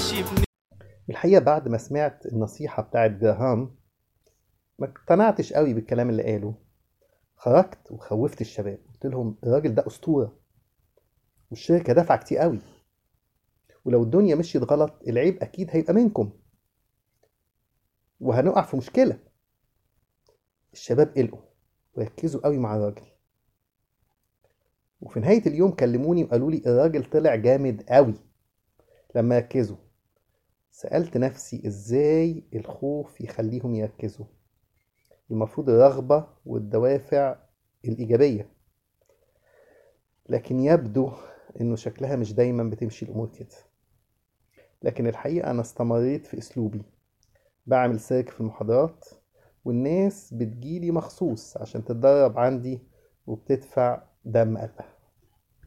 نطلعش بن الحقيقة بعد ما سمعت النصيحة بتاعت جراهام ما اقتنعتش قوي بالكلام اللي قاله خرجت وخوفت الشباب قلت لهم الراجل ده أسطورة والشركة دافعة كتير قوي ولو الدنيا مشيت غلط العيب أكيد هيبقى منكم وهنقع في مشكلة الشباب قلقوا وركزوا قوي مع الراجل وفي نهاية اليوم كلموني وقالوا لي الراجل طلع جامد قوي لما ركزوا سألت نفسي ازاي الخوف يخليهم يركزوا المفروض الرغبة والدوافع الإيجابية لكن يبدو إنه شكلها مش دايما بتمشي الأمور كده لكن الحقيقة أنا استمريت في أسلوبي بعمل سيرك في المحاضرات والناس بتجيلي مخصوص عشان تتدرب عندي وبتدفع دم قلبها